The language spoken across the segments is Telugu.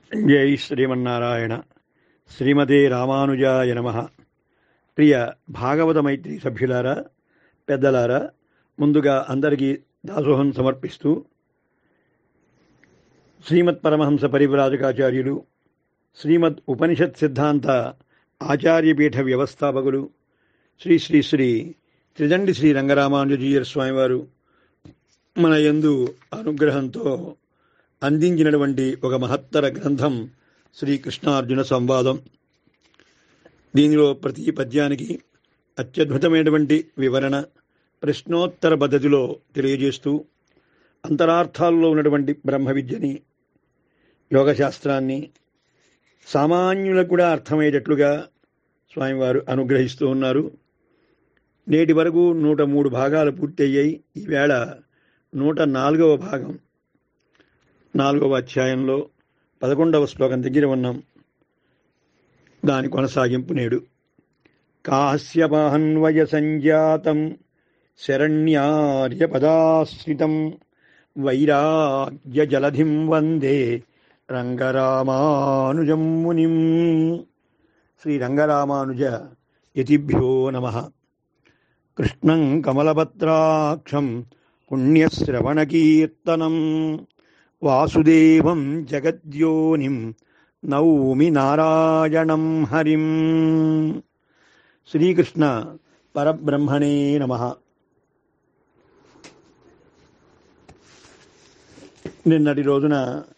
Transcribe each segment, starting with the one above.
జై శ్రీమన్నారాయణ శ్రీమతే రామానుజాయ నమ ప్రియ భాగవత మైత్రి సభ్యులారా పెద్దలారా ముందుగా అందరికీ దాసోహం సమర్పిస్తూ శ్రీమత్ పరమహంస పరివ్రాజకాచార్యులు శ్రీమద్ ఉపనిషత్ సిద్ధాంత ఆచార్యపీఠ వ్యవస్థాపకులు శ్రీ శ్రీ శ్రీ త్రిదండి శ్రీ రంగరామానుజీయర్ స్వామివారు మన యందు అనుగ్రహంతో అందించినటువంటి ఒక మహత్తర గ్రంథం శ్రీకృష్ణార్జున సంవాదం దీనిలో ప్రతి పద్యానికి అత్యద్భుతమైనటువంటి వివరణ ప్రశ్నోత్తర పద్ధతిలో తెలియజేస్తూ అంతరార్థాల్లో ఉన్నటువంటి బ్రహ్మ విద్యని యోగశాస్త్రాన్ని సామాన్యులకు కూడా అర్థమయ్యేటట్లుగా స్వామివారు అనుగ్రహిస్తూ ఉన్నారు నేటి వరకు నూట మూడు భాగాలు పూర్తయ్యాయి ఈవేళ నూట నాలుగవ భాగం నాలుగవ అధ్యాయంలో పదకొండవ శ్లోకం దగ్గర ఉన్నాం దాని కొనసాగింపు నేడు కాశ్యపాహన్వయ సంజాతం శరణ్యార్య పదాశ్రితం వైరాగ్య జలధిం వందే రంగరామానుజం మునిం శ్రీ రంగరామానుజ యతిభ్యో నమ కృష్ణం కమలపత్రాక్షం పుణ్యశ్రవణకీర్తనం వాసుదేవం జగద్యోనిం నౌమి నారాయణం హరిం శ్రీకృష్ణ పరబ్రహ్మణే నమ నిన్నటి రోజున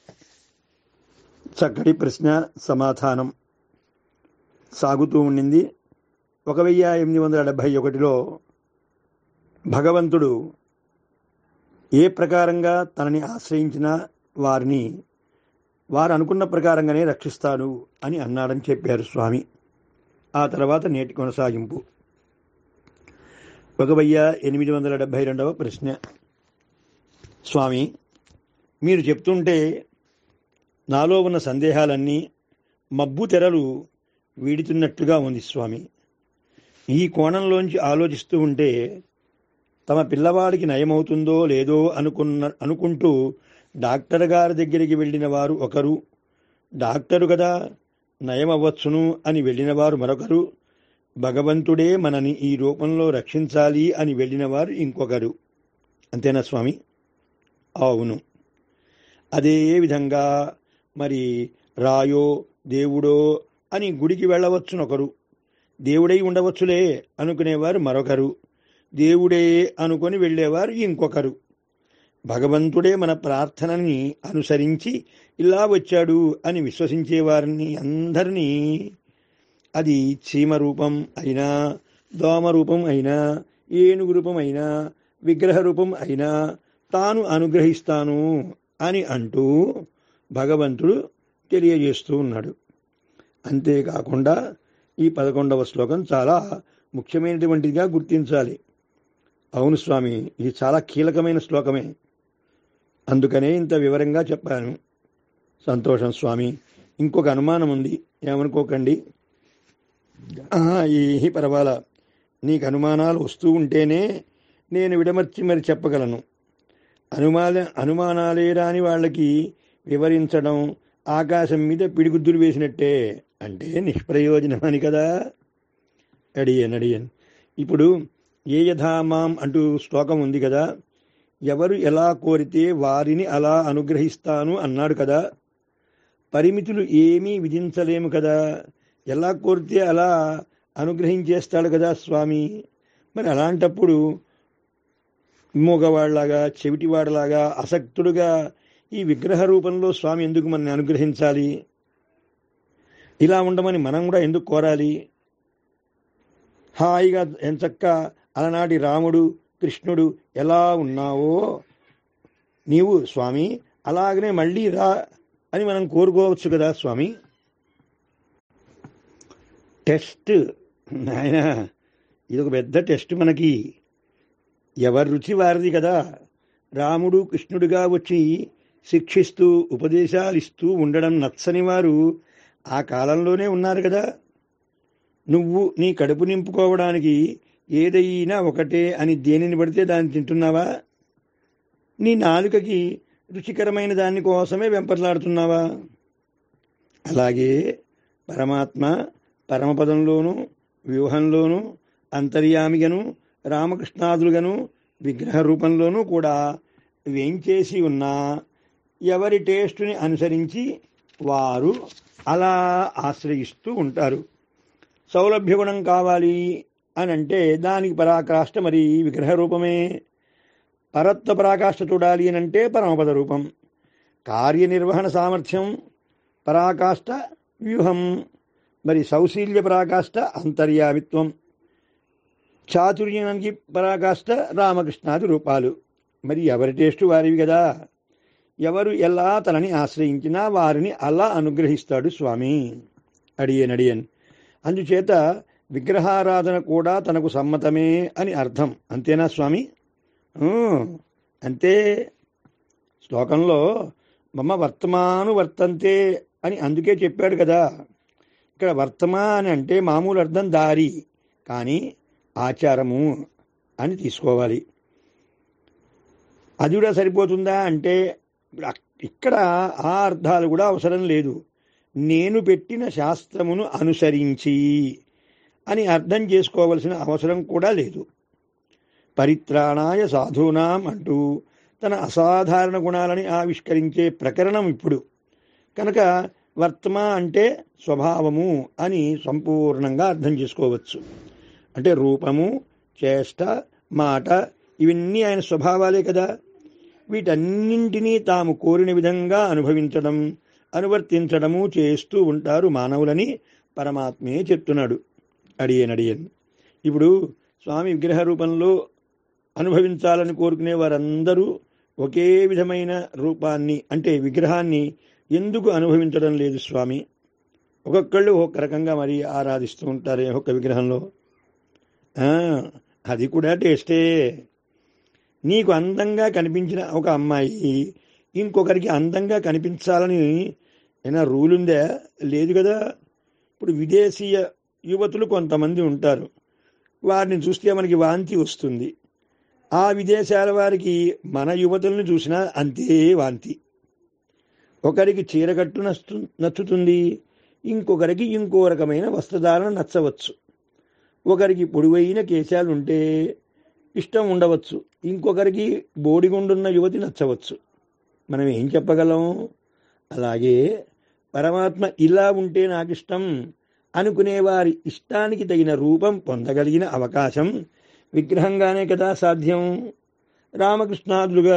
చక్కటి ప్రశ్న సమాధానం సాగుతూ ఉండింది ఒక వెయ్యి ఎనిమిది వందల డెబ్భై ఒకటిలో భగవంతుడు ఏ ప్రకారంగా తనని ఆశ్రయించిన వారిని వారు అనుకున్న ప్రకారంగానే రక్షిస్తాడు అని అన్నాడని చెప్పారు స్వామి ఆ తర్వాత నేటి కొనసాగింపు ఒక వెయ్య ఎనిమిది వందల డెబ్భై రెండవ ప్రశ్న స్వామి మీరు చెప్తుంటే నాలో ఉన్న సందేహాలన్నీ మబ్బు తెరలు వీడుతున్నట్టుగా ఉంది స్వామి ఈ కోణంలోంచి ఆలోచిస్తూ ఉంటే తమ పిల్లవాడికి నయమవుతుందో లేదో అనుకున్న అనుకుంటూ డాక్టర్ గారి దగ్గరికి వెళ్ళిన వారు ఒకరు డాక్టరు కదా నయమవ్వచ్చును అని వెళ్ళిన వారు మరొకరు భగవంతుడే మనని ఈ రూపంలో రక్షించాలి అని వెళ్ళిన వారు ఇంకొకరు అంతేనా స్వామి అవును అదే విధంగా మరి రాయో దేవుడో అని గుడికి వెళ్ళవచ్చునొకరు దేవుడై ఉండవచ్చులే అనుకునేవారు మరొకరు దేవుడే అనుకొని వెళ్ళేవారు ఇంకొకరు భగవంతుడే మన ప్రార్థనని అనుసరించి ఇలా వచ్చాడు అని విశ్వసించేవారిని అందరినీ అది చీమ రూపం అయినా దోమ రూపం అయినా ఏనుగు రూపం అయినా విగ్రహ రూపం అయినా తాను అనుగ్రహిస్తాను అని అంటూ భగవంతుడు తెలియజేస్తూ ఉన్నాడు అంతేకాకుండా ఈ పదకొండవ శ్లోకం చాలా ముఖ్యమైనటువంటిదిగా గుర్తించాలి అవును స్వామి ఇది చాలా కీలకమైన శ్లోకమే అందుకనే ఇంత వివరంగా చెప్పాను సంతోషం స్వామి ఇంకొక అనుమానం ఉంది ఏమనుకోకండి ఏ పర్వాలా నీకు అనుమానాలు వస్తూ ఉంటేనే నేను విడమర్చి మరి చెప్పగలను అనుమాన అనుమానాలే రాని వాళ్ళకి వివరించడం ఆకాశం మీద పిడిగుద్దులు వేసినట్టే అంటే నిష్ప్రయోజనం అని కదా అడియన్ అడియన్ ఇప్పుడు ఏ యథామాం అంటూ శ్లోకం ఉంది కదా ఎవరు ఎలా కోరితే వారిని అలా అనుగ్రహిస్తాను అన్నాడు కదా పరిమితులు ఏమీ విధించలేము కదా ఎలా కోరితే అలా అనుగ్రహించేస్తాడు కదా స్వామి మరి అలాంటప్పుడు మూగవాళ్లాగా చెవిటివాడలాగా అసక్తుడుగా ఈ విగ్రహ రూపంలో స్వామి ఎందుకు మనని అనుగ్రహించాలి ఇలా ఉండమని మనం కూడా ఎందుకు కోరాలి హాయిగా ఎంచక్క అలనాటి రాముడు కృష్ణుడు ఎలా ఉన్నావో నీవు స్వామి అలాగనే మళ్ళీ రా అని మనం కోరుకోవచ్చు కదా స్వామి టెస్ట్ నాయన ఇది ఒక పెద్ద టెస్ట్ మనకి ఎవరి రుచి వారిది కదా రాముడు కృష్ణుడిగా వచ్చి శిక్షిస్తూ ఉపదేశాలు ఇస్తూ ఉండడం నచ్చని వారు ఆ కాలంలోనే ఉన్నారు కదా నువ్వు నీ కడుపు నింపుకోవడానికి ఏదైనా ఒకటే అని దేనిని పడితే దాన్ని తింటున్నావా నీ నాలుకకి రుచికరమైన దాని కోసమే వెంపర్లాడుతున్నావా అలాగే పరమాత్మ పరమపదంలోను వ్యూహంలోను అంతర్యామిగను రామకృష్ణాదులుగను విగ్రహ రూపంలోనూ కూడా వేంచేసి ఉన్న ఎవరి టేస్టుని అనుసరించి వారు అలా ఆశ్రయిస్తూ ఉంటారు సౌలభ్య గుణం కావాలి అని అంటే దానికి పరాకాష్ట మరి విగ్రహ రూపమే పరత్వ పరాకాష్ట చూడాలి అని అంటే పరమపద రూపం కార్యనిర్వహణ సామర్థ్యం పరాకాష్ట వ్యూహం మరి సౌశీల్య పరాకాష్ట అంతర్యామిత్వం చాతుర్యానికి పరాకాష్ట రామకృష్ణాది రూపాలు మరి ఎవరి టేస్టు వారివి కదా ఎవరు ఎలా తనని ఆశ్రయించినా వారిని అలా అనుగ్రహిస్తాడు స్వామి అడియన్ అడియన్ అందుచేత విగ్రహారాధన కూడా తనకు సమ్మతమే అని అర్థం అంతేనా స్వామి ఊ, అంతే శ్లోకంలో మమ్మ వర్తమాను వర్తంతే అని అందుకే చెప్పాడు కదా ఇక్కడ వర్తమా అని అంటే మామూలు అర్థం దారి కానీ ఆచారము అని తీసుకోవాలి అది కూడా సరిపోతుందా అంటే ఇప్పుడు అక్- ఇక్కడ ఆ అర్థాలు కూడా అవసరం లేదు నేను పెట్టిన శాస్త్రమును అనుసరించి అని అర్థం చేసుకోవలసిన అవసరం కూడా లేదు పరిత్రాణాయ సాధూనాం అంటూ తన అసాధారణ గుణాలని ఆవిష్కరించే ప్రకరణం ఇప్పుడు కనుక వర్తమ అంటే స్వభావము అని సంపూర్ణంగా అర్థం చేసుకోవచ్చు అంటే రూపము చేష్ట మాట ఇవన్నీ ఆయన స్వభావాలే కదా వీటన్నింటినీ తాము కోరిన విధంగా అనుభవించడం అనువర్తించడము చేస్తూ ఉంటారు మానవులని పరమాత్మే చెప్తున్నాడు అడియన్ అడియన్ ఇప్పుడు స్వామి విగ్రహ రూపంలో అనుభవించాలని కోరుకునే వారందరూ ఒకే విధమైన రూపాన్ని అంటే విగ్రహాన్ని ఎందుకు అనుభవించడం లేదు స్వామి ఒక్కొక్కళ్ళు ఒక్కొక్క రకంగా మరి ఆరాధిస్తూ ఉంటారు ఒక్కొక్క విగ్రహంలో ఆ, అది కూడా టేస్టే నీకు అందంగా కనిపించిన ఒక అమ్మాయి ఇంకొకరికి అందంగా కనిపించాలని ఏమైనా రూల్ ఉందా లేదు కదా ఇప్పుడు విదేశీయ యువతులు కొంతమంది ఉంటారు వారిని చూస్తే మనకి వాంతి వస్తుంది ఆ విదేశాల వారికి మన యువతులను చూసినా అంతే వాంతి ఒకరికి చీరకట్టు నచ్చు నచ్చుతుంది ఇంకొకరికి ఇంకో రకమైన వస్త్రధారణ నచ్చవచ్చు ఒకరికి పొడివైన కేశాలు ఉంటే ఇష్టం ఉండవచ్చు ఇంకొకరికి బోడిగుండున్న యువతి నచ్చవచ్చు మనం ఏం చెప్పగలం అలాగే పరమాత్మ ఇలా ఉంటే నాకు ఇష్టం అనుకునే వారి ఇష్టానికి తగిన రూపం పొందగలిగిన అవకాశం విగ్రహంగానే కదా సాధ్యం రామకృష్ణాదులుగా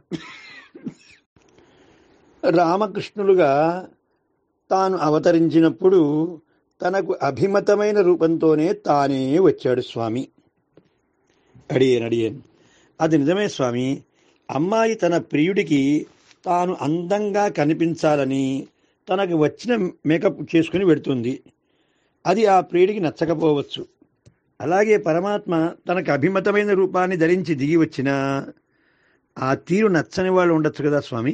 రామకృష్ణులుగా తాను అవతరించినప్పుడు తనకు అభిమతమైన రూపంతోనే తానే వచ్చాడు స్వామి అడియన్ అడియన్ అది నిజమే స్వామి అమ్మాయి తన ప్రియుడికి తాను అందంగా కనిపించాలని తనకు వచ్చిన మేకప్ చేసుకుని పెడుతుంది అది ఆ ప్రియుడికి నచ్చకపోవచ్చు అలాగే పరమాత్మ తనకు అభిమతమైన రూపాన్ని ధరించి దిగి వచ్చినా ఆ తీరు నచ్చని వాళ్ళు ఉండొచ్చు కదా స్వామి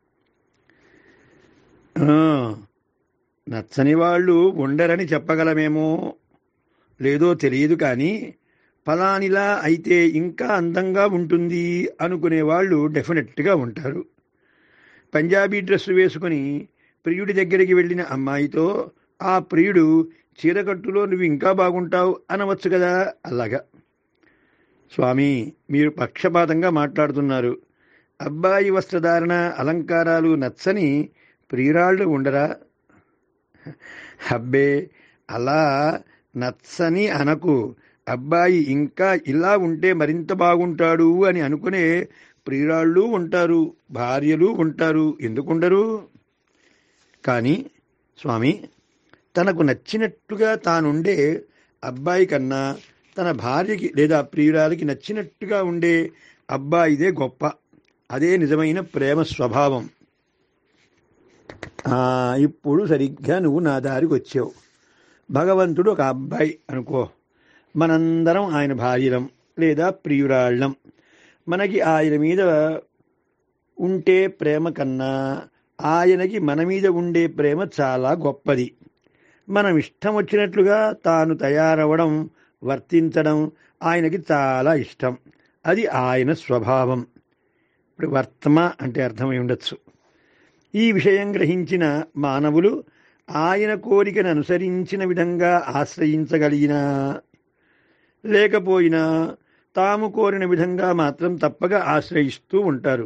ఆ, నచ్చని వాళ్ళు ఉండరని చెప్పగలమేమో లేదో తెలియదు కానీ ఫలానిలా అయితే ఇంకా అందంగా ఉంటుంది అనుకునే వాళ్ళు డెఫినెట్గా ఉంటారు పంజాబీ డ్రెస్ వేసుకుని ప్రియుడి దగ్గరికి వెళ్ళిన అమ్మాయితో ఆ ప్రియుడు చీరకట్టులో నువ్వు ఇంకా బాగుంటావు అనవచ్చు కదా అలాగా స్వామి మీరు పక్షపాతంగా మాట్లాడుతున్నారు అబ్బాయి వస్త్రధారణ అలంకారాలు నచ్చని ప్రియురాళ్ళు ఉండరా అబ్బే అలా నచ్చని అనకు అబ్బాయి ఇంకా ఇలా ఉంటే మరింత బాగుంటాడు అని అనుకునే ప్రియురాళ్ళు ఉంటారు భార్యలు ఉంటారు ఎందుకుండరు కానీ స్వామి తనకు నచ్చినట్టుగా తానుండే అబ్బాయి కన్నా తన భార్యకి లేదా ప్రియురాలికి నచ్చినట్టుగా ఉండే అబ్బాయిదే గొప్ప అదే నిజమైన ప్రేమ స్వభావం ఆ, ఇప్పుడు సరిగ్గా నువ్వు నా దారికి వచ్చావు భగవంతుడు ఒక అబ్బాయి అనుకో మనందరం ఆయన భార్యలం లేదా ప్రియురాళ్ళం మనకి ఆయన మీద ఉంటే ప్రేమ కన్నా ఆయనకి మన మీద ఉండే ప్రేమ చాలా గొప్పది మనం ఇష్టం వచ్చినట్లుగా తాను తయారవడం వర్తించడం ఆయనకి చాలా ఇష్టం అది ఆయన స్వభావం ఇప్పుడు వర్తమ అంటే అర్థమై ఉండొచ్చు ఈ విషయం గ్రహించిన మానవులు ఆయన కోరికను అనుసరించిన విధంగా ఆశ్రయించగలిగినా లేకపోయినా తాము కోరిన విధంగా మాత్రం తప్పగా ఆశ్రయిస్తూ ఉంటారు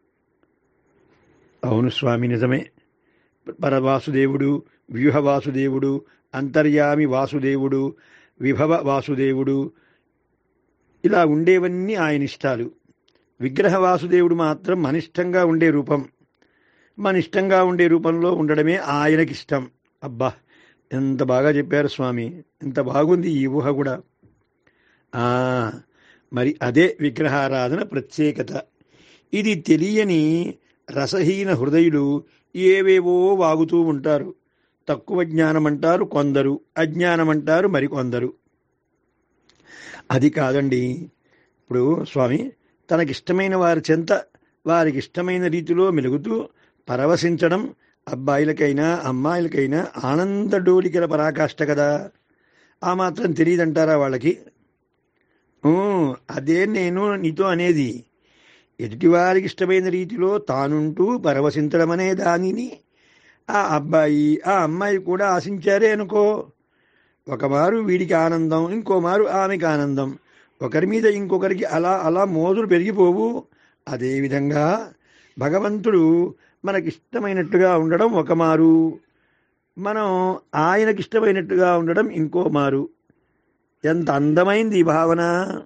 అవును స్వామి నిజమే పరవాసుదేవుడు వ్యూహవాసుదేవుడు అంతర్యామి వాసుదేవుడు విభవ వాసుదేవుడు ఇలా ఉండేవన్నీ ఆయన ఇష్టాలు విగ్రహ వాసుదేవుడు మాత్రం మనిష్టంగా ఉండే రూపం మనిష్టంగా ఉండే రూపంలో ఉండడమే ఆయనకిష్టం అబ్బా ఎంత బాగా చెప్పారు స్వామి ఎంత బాగుంది ఈ ఊహ కూడా ఆ మరి అదే విగ్రహారాధన ప్రత్యేకత ఇది తెలియని రసహీన హృదయులు ఏవేవో వాగుతూ ఉంటారు తక్కువ జ్ఞానం అంటారు కొందరు అజ్ఞానం అంటారు మరికొందరు అది కాదండి ఇప్పుడు స్వామి తనకిష్టమైన వారి చెంత వారికి ఇష్టమైన రీతిలో మెలుగుతూ పరవశించడం అబ్బాయిలకైనా అమ్మాయిలకైనా ఆనంద డోలికల పరాకాష్ట కదా ఆ మాత్రం తెలియదంటారా వాళ్ళకి ఊ, అదే నేను నీతో అనేది ఎదుటివారికి ఇష్టమైన రీతిలో తానుంటూ పరవశించడం అనే దానిని ఆ అబ్బాయి ఆ అమ్మాయి కూడా ఆశించారే అనుకో ఒకమారు వీడికి ఆనందం ఇంకో మారు ఆమెకి ఆనందం ఒకరి మీద ఇంకొకరికి అలా అలా మోజులు పెరిగిపోవు అదేవిధంగా భగవంతుడు మనకిష్టమైనట్టుగా ఉండడం ఒక మారు మనం ఆయనకిష్టమైనట్టుగా ఉండడం ఇంకో మారు ఎంత అందమైంది ఈ భావన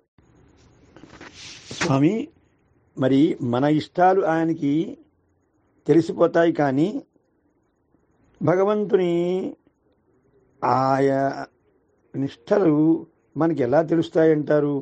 స్వామి మరి మన ఇష్టాలు ఆయనకి తెలిసిపోతాయి కానీ భగవంతుని ఆయా నిష్టలు మనకి ఎలా తెలుస్తాయంటారు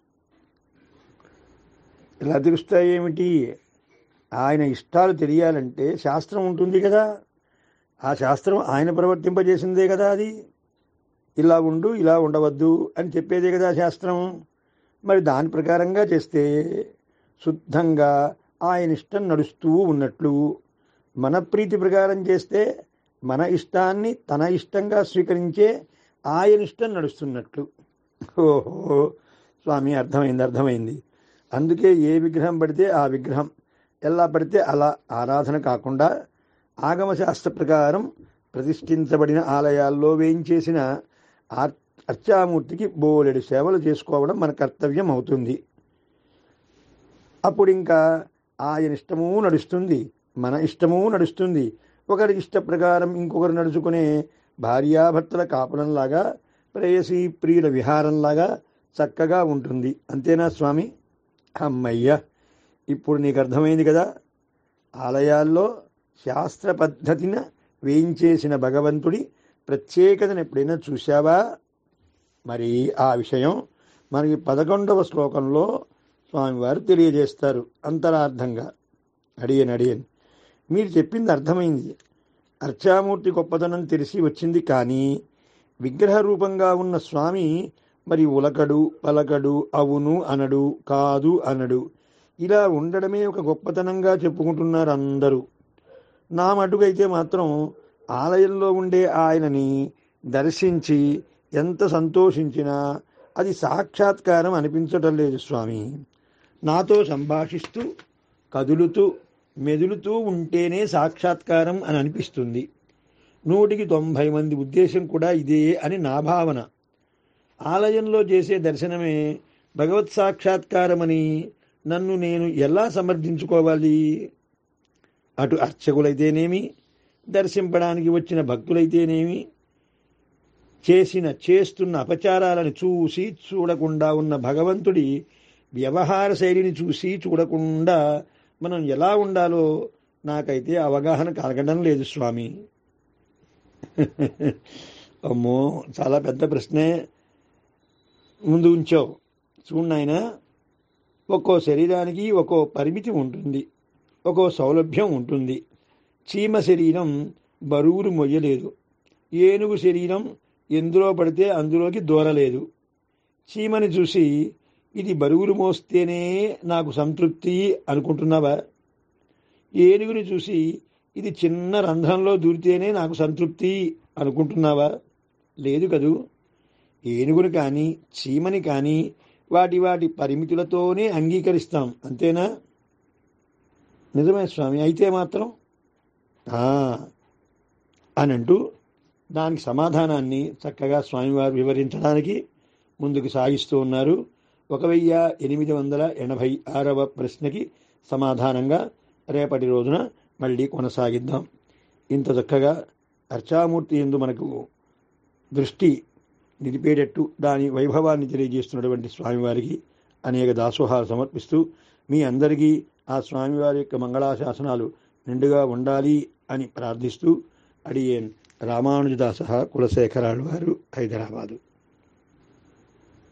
ఎలా తెలుస్తాయి ఏమిటి ఆయన ఇష్టాలు తెలియాలంటే శాస్త్రం ఉంటుంది కదా ఆ శాస్త్రం ఆయన ప్రవర్తింపజేసిందే కదా అది ఇలా ఉండు ఇలా ఉండవద్దు అని చెప్పేదే కదా శాస్త్రం మరి దాని ప్రకారంగా చేస్తే శుద్ధంగా ఆయన ఇష్టం నడుస్తూ ఉన్నట్లు మన ప్రీతి ప్రకారం చేస్తే మన ఇష్టాన్ని తన ఇష్టంగా స్వీకరించే ఆయన ఇష్టం నడుస్తున్నట్లు ఓహో స్వామి అర్థమైంది అర్థమైంది అందుకే ఏ విగ్రహం పడితే ఆ విగ్రహం ఎలా పడితే అలా ఆరాధన కాకుండా ఆగమశాస్త్ర ప్రకారం ప్రతిష్ఠించబడిన ఆలయాల్లో వేయించేసిన ఆర్- అర్చామూర్తికి బోలెడు సేవలు చేసుకోవడం మన కర్తవ్యం అవుతుంది అప్పుడు ఇంకా ఆయన ఇష్టమూ నడుస్తుంది మన ఇష్టమూ నడుస్తుంది ఒకరి ఇష్ట ప్రకారం ఇంకొకరు నడుచుకునే భార్యాభర్తల కాపులంలాగా ప్రేయసీ ప్రియుల విహారంలాగా చక్కగా ఉంటుంది అంతేనా స్వామి అమ్మయ్య ఇప్పుడు నీకు అర్థమైంది కదా ఆలయాల్లో శాస్త్ర పద్ధతిన వేయించేసిన భగవంతుడి ప్రత్యేకతను ఎప్పుడైనా చూశావా మరి ఆ విషయం మనకి పదకొండవ శ్లోకంలో స్వామివారు తెలియజేస్తారు అంతరార్థంగా అడియన్ అడియన్ మీరు చెప్పింది అర్థమైంది అర్చామూర్తి గొప్పతనం తెలిసి వచ్చింది కానీ విగ్రహ రూపంగా ఉన్న స్వామి మరి ఉలకడు పలకడు అవును అనడు కాదు అనడు ఇలా ఉండడమే ఒక గొప్పతనంగా చెప్పుకుంటున్నారు అందరూ నా మటుకైతే మాత్రం ఆలయంలో ఉండే ఆయనని దర్శించి ఎంత సంతోషించినా అది సాక్షాత్కారం అనిపించటం లేదు స్వామి నాతో సంభాషిస్తూ కదులుతూ మెదులుతూ ఉంటేనే సాక్షాత్కారం అని అనిపిస్తుంది నూటికి తొంభై మంది ఉద్దేశం కూడా ఇదే అని నా భావన ఆలయంలో చేసే దర్శనమే భగవత్ సాక్షాత్కారమని నన్ను నేను ఎలా సమర్థించుకోవాలి అటు అర్చకులైతేనేమి దర్శింపడానికి వచ్చిన భక్తులైతేనేమి చేసిన చేస్తున్న అపచారాలను చూసి చూడకుండా ఉన్న భగవంతుడి వ్యవహార శైలిని చూసి చూడకుండా మనం ఎలా ఉండాలో నాకైతే అవగాహన కలగడం లేదు స్వామి అమ్మో చాలా పెద్ద ప్రశ్నే ముందు ఉంచావు చూడు నాయనా ఒక్కో శరీరానికి ఒక్కో పరిమితి ఉంటుంది ఒక్కో సౌలభ్యం ఉంటుంది చీమ శరీరం బరువులు మొయ్యలేదు ఏనుగు శరీరం ఎందులో పడితే అందులోకి దూరలేదు చీమని చూసి ఇది బరువులు మోస్తేనే నాకు సంతృప్తి అనుకుంటున్నావా ఏనుగుని చూసి ఇది చిన్న రంధ్రంలో దూరితేనే నాకు సంతృప్తి అనుకుంటున్నావా లేదు కదూ ఏనుగుని కానీ చీమని కానీ వాటి వాటి పరిమితులతోనే అంగీకరిస్తాం అంతేనా నిజమే స్వామి అయితే మాత్రం ఆ, అని అంటూ దానికి సమాధానాన్ని చక్కగా స్వామివారు వివరించడానికి ముందుకు సాగిస్తూ ఉన్నారు ఒక వెయ్యి ఎనిమిది వందల ఎనభై ఆరవ ప్రశ్నకి సమాధానంగా రేపటి రోజున మళ్ళీ కొనసాగిద్దాం ఇంత చక్కగా అర్చామూర్తి ఎందు మనకు దృష్టి నిలిపేటట్టు దాని వైభవాన్ని తెలియజేస్తున్నటువంటి స్వామివారికి అనేక దాసోహాలు సమర్పిస్తూ మీ అందరికీ ఆ స్వామివారి యొక్క మంగళాశాసనాలు నిండుగా ఉండాలి అని ప్రార్థిస్తూ అడియేన్ రామానుజదాస కులశేఖరాలు వారు హైదరాబాదు